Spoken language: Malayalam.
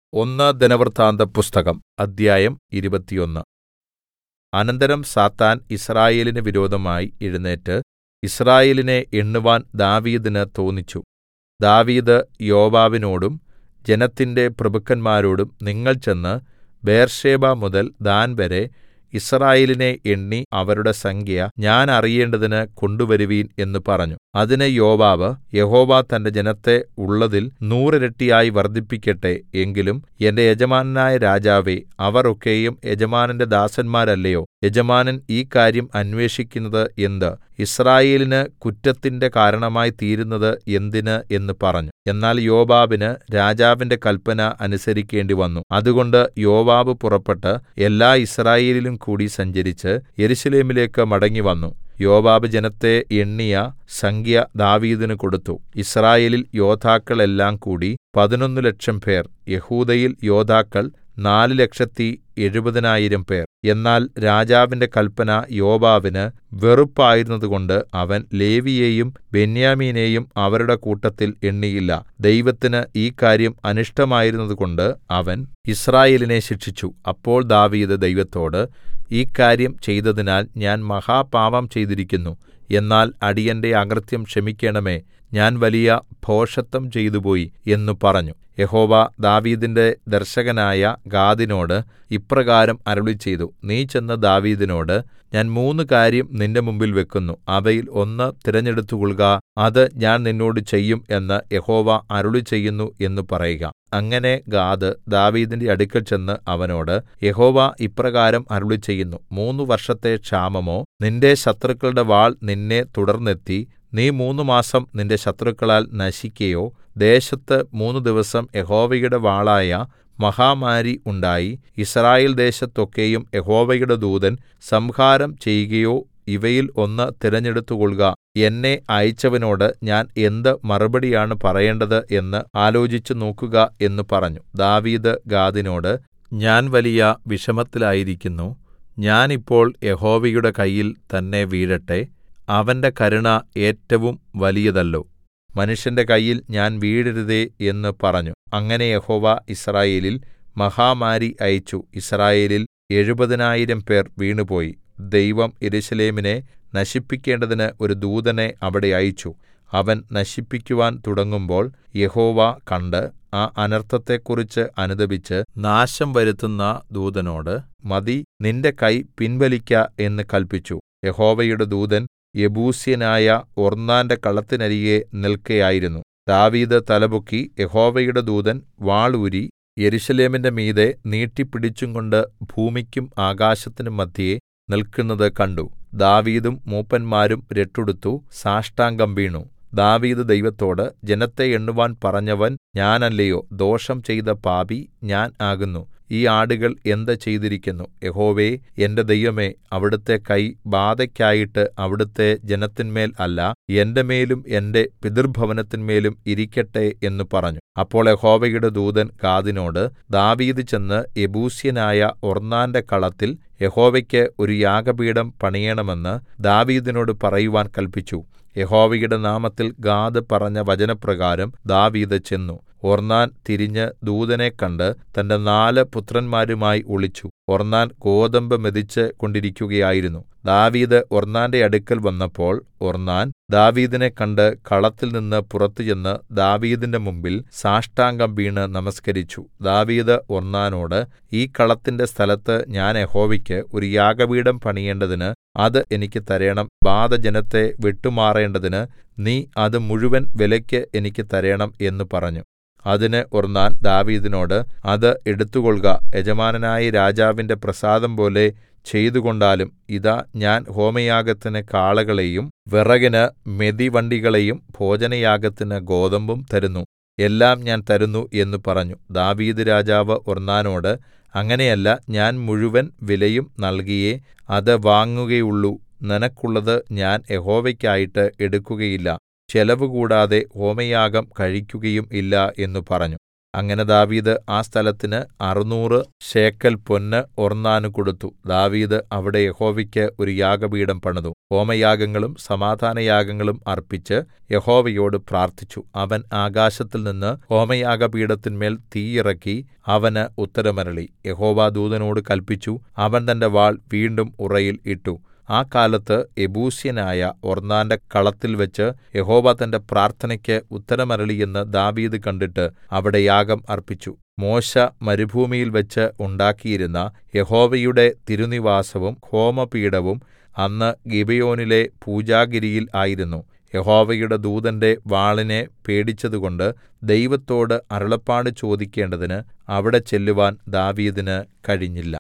ഒന്ന് ദിനവൃത്താന്തപുസ്തകം അദ്ധ്യായം ഇരുപത്തിയൊന്ന് അനന്തരം സാത്താൻ യിസ്രായേലിന് വിരോധമായി എഴുന്നേറ്റ് യിസ്രായേലിനെ എണ്ണുവാൻ ദാവീദിന് തോന്നിച്ചു ദാവീദ് യോവാബിനോടും ജനത്തിന്റെ പ്രഭുക്കന്മാരോടും നിങ്ങൾ ചെന്ന് ബേർശേബ മുതൽ ദാൻവരെ യിസ്രായേലിനെ എണ്ണി അവരുടെ സംഖ്യ ഞാൻ അറിയേണ്ടതിന് കൊണ്ടുവരുവിൻ എന്ന് പറഞ്ഞു അതിന് യോവാബ് യഹോവ തന്റെ ജനത്തെ ഉള്ളതിൽ നൂറിരട്ടിയായി വർദ്ധിപ്പിക്കട്ടെ എങ്കിലും എന്റെ യജമാനനായ രാജാവേ അവർ ഒക്കെയും യജമാനന്റെ ദാസന്മാരല്ലയോ യജമാനൻ ഈ കാര്യം അന്വേഷിക്കുന്നത് എന്ത് യിസ്രായേലിന് കുറ്റത്തിന്റെ കാരണമായി തീരുന്നത് എന്തിന് എന്ന് പറഞ്ഞു എന്നാൽ യോവാബിന് രാജാവിന്റെ കല്പന അനുസരിക്കേണ്ടിവന്നു അതുകൊണ്ട് യോവാബ് പുറപ്പെട്ട് എല്ലാ യിസ്രായേലിലും കൂടി സഞ്ചരിച്ച് യെരൂശലേമിലേക്ക് മടങ്ങിവന്നു യോവാബ് ജനത്തെ എണ്ണിയ സംഖ്യ ദാവീദിന് കൊടുത്തു യിസ്രായേലിൽ യോദ്ധാക്കൾ എല്ലാം കൂടി പതിനൊന്ന് ലക്ഷം പേർ യെഹൂദയിൽ യോദ്ധാക്കൾ നാല് ലക്ഷത്തി എഴുപതിനായിരം പേർ എന്നാൽ രാജാവിന്റെ കല്പന യോവാബിന് വെറുപ്പായിരുന്നതുകൊണ്ട് അവൻ ലേവിയെയും ബെന്യാമീനെയും അവരുടെ കൂട്ടത്തിൽ എണ്ണിയില്ല ദൈവത്തിന് ഈ കാര്യം അനിഷ്ടമായിരുന്നതുകൊണ്ട് അവൻ യിസ്രായേലിനെ ശിക്ഷിച്ചു അപ്പോൾ ദാവീദ് ദൈവത്തോട് ഈ കാര്യം ചെയ്തതിനാൽ ഞാൻ മഹാപാപം ചെയ്തിരിക്കുന്നു എന്നാൽ അടിയന്റെ അകൃത്യം ക്ഷമിക്കണമേ ഞാൻ വലിയ ഭോഷത്തം ചെയ്തുപോയി എന്ന് പറഞ്ഞു യഹോവ ദാവീദിന്റെ ദർശകനായ ഗാദിനോട് ഇപ്രകാരം അരുളിച്ചെയ്തു നീ ചെന്ന് ദാവീദിനോട് ഞാൻ മൂന്ന് കാര്യം നിന്റെ മുമ്പിൽ വെക്കുന്നു അവയിൽ ഒന്ന് തിരഞ്ഞെടുത്തുകൊൾക അത് ഞാൻ നിന്നോട് ചെയ്യും എന്ന് യഹോവ അരുളിച്ചെയ്യുന്നു എന്ന് പറയുക അങ്ങനെ ഗാദ് ദാവീദിന്റെ അടുക്കൽ ചെന്ന് അവനോട് യഹോവ ഇപ്രകാരം അരുളിച്ചെയ്യുന്നു മൂന്ന് വർഷത്തെ ക്ഷാമമോ നിന്റെ ശത്രുക്കളുടെ വാൾ നിന്നെ തുടർന്നെത്തി നീ മൂന്ന് മാസം നിന്റെ ശത്രുക്കളാൽ നശിക്കയോ ദേശത്ത് മൂന്ന് ദിവസം യഹോവയുടെ വാളായ മഹാമാരി ഉണ്ടായി യിസ്രായേൽ ദേശത്തൊക്കെയും യഹോവയുടെ ദൂതൻ സംഹാരം ചെയ്യുകയോ ഇവയിൽ ഒന്ന് തിരഞ്ഞെടുത്തുകൊൾക എന്നെ അയച്ചവനോട് ഞാൻ എന്ത് മറുപടിയാണ് പറയേണ്ടത് എന്ന് ആലോചിച്ചു നോക്കുക എന്ന് പറഞ്ഞു ദാവീദ് ഗാദിനോട് ഞാൻ വലിയ വിഷമത്തിലായിരിക്കുന്നു ഞാൻ ഇപ്പോൾ യഹോവയുടെ കയ്യിൽ തന്നെ വീഴട്ടെ അവന്റെ കരുണ ഏറ്റവും വലിയതല്ലോ മനുഷ്യന്റെ കയ്യിൽ ഞാൻ വീഴരുതേ എന്ന് പറഞ്ഞു അങ്ങനെ യഹോവ യിസ്രായേലിൽ മഹാമാരി അയച്ചു യിസ്രായേലിൽ എഴുപതിനായിരം പേർ വീണുപോയി ദൈവം യെരൂശലേമിനെ നശിപ്പിക്കേണ്ടതിന് ഒരു ദൂതനെ അവിടെ അയച്ചു അവൻ നശിപ്പിക്കുവാൻ തുടങ്ങുമ്പോൾ യഹോവ കണ്ട് ആ അനർത്ഥത്തെക്കുറിച്ച് അനുതപിച്ച് നാശം വരുത്തുന്ന ദൂതനോട് മതി നിന്റെ കൈ പിൻവലിക്ക എന്ന് കല്പിച്ചു യഹോവയുടെ ദൂതൻ യെബൂസ്യനായ ഒർന്നാന്റെ കളത്തിനരികെ നിൽക്കയായിരുന്നു ദാവീദ് തലപൊക്കി യഹോവയുടെ ദൂതൻ വാൾ ഊരി യെരൂശലേമിന്റെ മീതെ നീട്ടിപ്പിടിച്ചുംകൊണ്ട് ഭൂമിക്കും ആകാശത്തിനും മദ്ധ്യേ നിൽക്കുന്നത് കണ്ടു ദാവീദും മൂപ്പന്മാരും രട്ടുടുത്തു സാഷ്ടാംഗം വീണു ദാവീദ് ദൈവത്തോട് ജനത്തെ എണ്ണുവാൻ പറഞ്ഞവൻ ഞാനല്ലയോ ദോഷം ചെയ്ത പാപി ഞാൻ ആകുന്നു ഈ ആടുകൾ എന്ത് ചെയ്തിരിക്കുന്നു യഹോവേ എന്റെ ദൈവമേ അവിടുത്തെ കൈ ബാധയ്ക്കായിട്ട് അവിടുത്തെ ജനത്തിന്മേൽ അല്ല എന്റെ മേലും എന്റെ പിതൃഭവനത്തിന്മേലും ഇരിക്കട്ടെ എന്ന് പറഞ്ഞു അപ്പോൾ യഹോവയുടെ ദൂതൻ ഗാദിനോട് ദാവീദ് ചെന്ന് യെബൂസ്യനായ ഒർന്നാന്റെ കളത്തിൽ യഹോവയ്ക്ക് ഒരു യാഗപീഠം പണിയണമെന്ന് ദാവീദിനോട് പറയുവാൻ കല്പിച്ചു യഹോവയുടെ നാമത്തിൽ ഗാദ് പറഞ്ഞ വചനപ്രകാരം ദാവീദ് ചെന്നു ഒർന്നാൻ തിരിഞ്ഞ് ദൂതനെ കണ്ട് തന്റെ നാല് പുത്രന്മാരുമായി ഒളിച്ചു ഒർന്നാൻ ഗോതമ്പ് മെതിച്ച് കൊണ്ടിരിക്കുകയായിരുന്നു ദാവീദ് ഒർന്നാന്റെ അടുക്കൽ വന്നപ്പോൾ ഒർന്നാൻ ദാവീദിനെ കണ്ട് കളത്തിൽ നിന്ന് പുറത്തു ചെന്ന് ദാവീദിന്റെ മുമ്പിൽ സാഷ്ടാംഗം വീണ് നമസ്കരിച്ചു ദാവീദ് ഒർന്നാനോട് ഈ കളത്തിന്റെ സ്ഥലത്ത് ഞാൻ യഹോവയ്ക്ക് ഒരു യാഗപീഠം പണിയേണ്ടതിന് അത് എനിക്ക് തരേണം ബാധ ജനത്തെ വിട്ടുമാറേണ്ടതിന് നീ അത് മുഴുവൻ വിലയ്ക്ക് എനിക്ക് തരേണം എന്ന് പറഞ്ഞു അതിന് ഒർന്നാൻ ദാവീദിനോട് അത് എടുത്തുകൊൾക യജമാനനായ രാജാവിന്റെ പ്രസാദം പോലെ ചെയ്തുകൊണ്ടാലും ഇതാ ഞാൻ ഹോമയാഗത്തിന് കാളകളെയും വിറകിന് മെതിവണ്ടികളെയും ഭോജനയാഗത്തിന് ഗോതമ്പും തരുന്നു എല്ലാം ഞാൻ തരുന്നു എന്ന് പറഞ്ഞു ദാവീദ് രാജാവ് ഒർന്നാനോട് അങ്ങനെയല്ല ഞാൻ മുഴുവൻ വിലയും നൽകിയേ അത് വാങ്ങുകയുള്ളൂ നിനക്കുള്ളത് ഞാൻ യഹോവയ്ക്കായിട്ട് എടുക്കുകയില്ല ചെലവ് കൂടാതെ ഹോമയാഗം കഴിക്കുകയും ഇല്ല എന്ന് പറഞ്ഞു അങ്ങനെ ദാവീദ് ആ സ്ഥലത്തിന് അറുനൂറ് ശേക്കെൽ പൊന്ന് ഒർന്നാന് കൊടുത്തു ദാവീദ് അവിടെ യഹോവയ്ക്ക് ഒരു യാഗപീഠം പണിതു ഹോമയാഗങ്ങളും സമാധാനയാഗങ്ങളും അർപ്പിച്ച് യഹോവയോട് പ്രാർത്ഥിച്ചു അവൻ ആകാശത്തിൽനിന്ന് ഹോമയാഗപീഠത്തിന്മേൽ തീ ഇറക്കി അവന് ഉത്തരമരുളി യഹോവ ദൂതനോട് കല്പിച്ചു അവൻ തന്റെ വാൾ വീണ്ടും ഉറയിൽ ഇട്ടു ആ കാലത്ത് യെബൂസ്യനായ ഒർന്നാന്റെ കളത്തിൽവെച്ച് യഹോവ തന്റെ പ്രാർത്ഥനയ്ക്ക് ഉത്തരമരുളി എന്ന് ദാവീദ് കണ്ടിട്ട് അവിടെ യാഗം അർപ്പിച്ചു മോശെ മരുഭൂമിയിൽ വെച്ച് ഉണ്ടാക്കിയിരുന്ന യഹോവയുടെ തിരുനിവാസവും ഹോമപീഠവും അന്ന് ഗിബെയോനിലെ പൂജാഗിരിയിൽ ആയിരുന്നു യഹോവയുടെ ദൂതന്റെ വാളിനെ പേടിച്ചതുകൊണ്ട് ദൈവത്തോട് അരുളപ്പാട് ചോദിക്കേണ്ടതിന് അവിടെ ചെല്ലുവാൻ ദാവീദിന് കഴിഞ്ഞില്ല